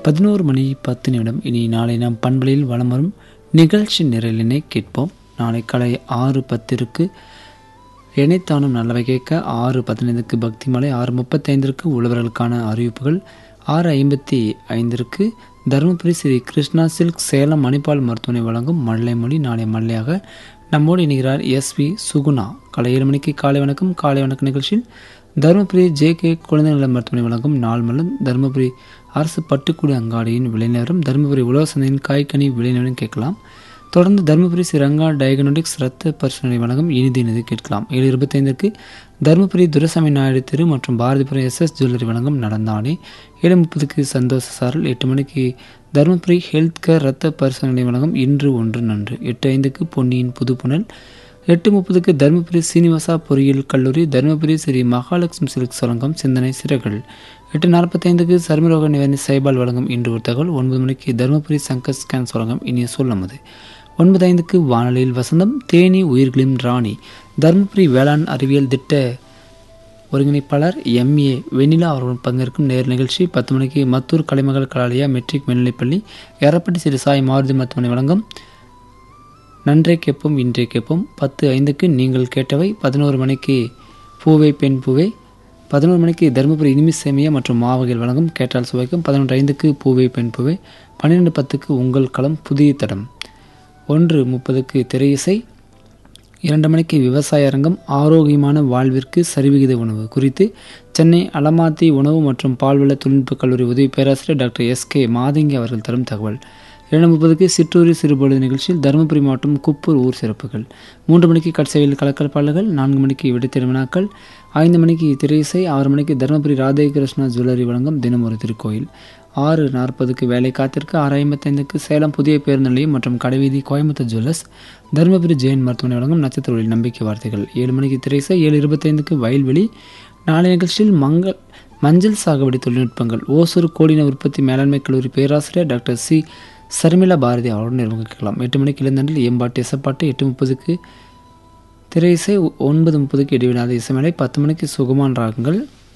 பதினோரு மணி பத்து நிமிடம் இனி நாளை நாம் பண்பலையில் வலம் வரும் நிகழ்ச்சி நிரலினை கேட்போம் நாளை காலை ஆறு பத்திற்கு இணைத்தானும் நல்லவை கேட்க ஆறு பதினைந்துக்கு பக்தி மலை ஆறு முப்பத்தைந்திற்கு உழவர்களுக்கான அறிவிப்புகள் ஆறு ஐம்பத்தி ஐந்திற்கு தருமபுரி ஸ்ரீ கிருஷ்ணா சில்க் சேலம் மணிப்பால் மருத்துவமனை வழங்கும் மல்லை மொழி நாளை மல்லையாக நம்மோடு இணைகிறார் எஸ் வி சுகுணா காலை ஏழு மணிக்கு காலை வணக்கம் காலை வணக்க நிகழ்ச்சியில் தருமபுரி ஜே கே குழந்தை நல மருத்துவமனை வழங்கும் நாள் மலர் தருமபுரி அரசு பட்டுக்கூடி அங்காடியின் விளைநிலரும் தருமபுரி உழவர் சந்தையின் காய்கனி விளைநிலம் கேட்கலாம் தொடர்ந்து தருமபுரி ஸ்ரீரங்கா டயக்னோடிக்ஸ் ரத்த பரிசோதனை வழங்கும் இனிது இனிது கேட்கலாம் ஏழு இருபத்தைந்திற்கு தருமபுரி துரசாமி நாயுடு தெரு மற்றும் பாரதிபுரம் எஸ் எஸ் ஜுவல்லரி வழங்கும் நடந்தானே ஏழு முப்பதுக்கு சந்தோஷ சாரல் எட்டு மணிக்கு தருமபுரி ஹெல்த் கேர் ரத்த பரிசோதனை வழங்கும் இன்று ஒன்று நன்று எட்டு ஐந்துக்கு பொன்னியின் புதுப்புணல் எட்டு முப்பதுக்கு தருமபுரி சீனிவாசா பொறியியல் கல்லூரி தருமபுரி ஸ்ரீ மகாலட்சுமி சில்க் சுரங்கம் சிந்தனை சிறகள் எட்டு நாற்பத்தைந்துக்கு சர்மரோக நிவாரணி சைபால் வழங்கும் இன்று ஒரு தகவல் ஒன்பது மணிக்கு தருமபுரி சங்கர் ஸ்கேன் சுரங்கம் இனிய சொல்லமது ஒன்பது ஐந்துக்கு வானொலியில் வசந்தம் தேனி உயிர்களின் ராணி தருமபுரி வேளாண் அறிவியல் திட்ட ஒருங்கிணைப்பாளர் எம்ஏ வெண்ணிலா அவர்கள் பங்கேற்கும் நேர் நிகழ்ச்சி பத்து மணிக்கு மத்தூர் கலைமகள் கலாலயா மெட்ரிக் மேல்நிலைப்பள்ளி எரப்பட்டி சிறு சாய் மாருதி மருத்துவமனை வழங்கும் நன்றே கேட்போம் இன்றே கேட்போம் பத்து ஐந்துக்கு நீங்கள் கேட்டவை பதினோரு மணிக்கு பூவை பெண் பூவை பதினோரு மணிக்கு தருமபுரி இனிமி சேமியா மற்றும் மாவகைகள் வழங்கும் கேட்டால் சுவைக்கும் பதினொன்று ஐந்துக்கு பூவை பெண் பூவை பன்னிரெண்டு பத்துக்கு உங்கள் களம் புதிய தடம் ஒன்று முப்பதுக்கு திரையிசை இரண்டு மணிக்கு விவசாய அரங்கம் ஆரோக்கியமான வாழ்விற்கு சரிவிகித உணவு குறித்து சென்னை அலமாத்தி உணவு மற்றும் பால்வள தொழில்நுட்ப கல்லூரி உதவி பேராசிரியர் டாக்டர் எஸ் கே மாதங்கி அவர்கள் தரும் தகவல் இரண்டு முப்பதுக்கு சிற்றூரி சிறுபொழுது நிகழ்ச்சியில் தருமபுரி மாவட்டம் குப்பூர் ஊர் சிறப்புகள் மூன்று மணிக்கு கட்சையில் கலக்கற்பாளர்கள் நான்கு மணிக்கு விடைத்திருவினாக்கள் ஐந்து மணிக்கு திரையிசை ஆறு மணிக்கு தருமபுரி ராதே கிருஷ்ணா ஜுவல்லரி வழங்கும் தினம் ஒரு திருக்கோயில் ஆறு நாற்பதுக்கு வேலை காத்திற்கு ஆறு ஐம்பத்தைந்துக்கு சேலம் புதிய பேருந்து நிலையம் மற்றும் கடைவீதி கோயம்புத்தூர் ஜுவல்லர்ஸ் தருமபுரி ஜெயின் மருத்துவமனை வழங்கும் நட்சத்திர ஒளி நம்பிக்கை வார்த்தைகள் ஏழு மணிக்கு திரைசை ஏழு இருபத்தைந்துக்கு வயல்வெளி நாளை நிகழ்ச்சியில் மங்கள் மஞ்சள் சாகுபடி தொழில்நுட்பங்கள் ஓசூர் கோடின உற்பத்தி மேலாண்மை கல்லூரி பேராசிரியர் டாக்டர் சி சர்மிளா பாரதி அவருடன் நிர்வகிக்கலாம் எட்டு மணிக்கு இளந்தண்டில் எம்பாட்டு எசப்பாட்டு எட்டு முப்பதுக்கு திரையிசை ஒன்பது முப்பதுக்கு இடைவிடாத இசைமலை பத்து மணிக்கு சுகமான ராகங்கள்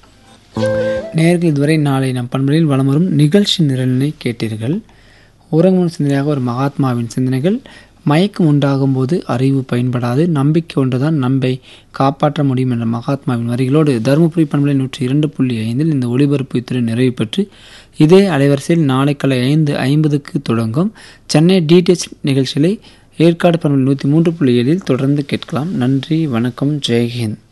நேர்கள் இதுவரை நாளை நம் பண்புகளில் வலம் வரும் நிகழ்ச்சி நிரலினை கேட்டீர்கள் உறங்கும் சிந்தனையாக ஒரு மகாத்மாவின் சிந்தனைகள் மயக்கம் உண்டாகும் போது அறிவு பயன்படாது நம்பிக்கை ஒன்றுதான் நம்பை காப்பாற்ற முடியும் என்ற மகாத்மாவின் வரிகளோடு தருமபுரி பண்பலை நூற்றி இரண்டு புள்ளி ஐந்தில் இந்த ஒளிபரப்பு இத்துறை நிறைவு பெற்று இதே அலைவரிசையில் நாளை காலை ஐந்து ஐம்பதுக்கு தொடங்கும் சென்னை டிடிஎச் நிகழ்ச்சிகளை ஏற்காடு பண்பலை நூற்றி மூன்று புள்ளி ஏழில் தொடர்ந்து கேட்கலாம் நன்றி வணக்கம் ஜெய்ஹிந்த்